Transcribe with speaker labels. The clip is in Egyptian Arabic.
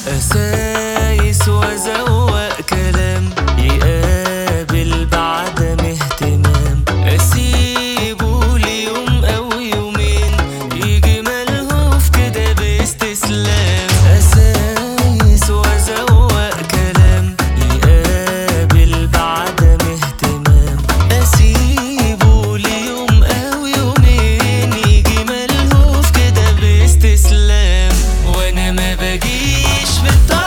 Speaker 1: أسايس وأزوق كلام يقابل بعدم اهتمام أسيبه ليوم أو يومين يجي ملهوف كده باستسلام أسايس وأزوق كلام يقابل بعدم اهتمام أسيبه ليوم أو يومين يجي ملهوف كده باستسلام وأنا ما بجيش بالطريقة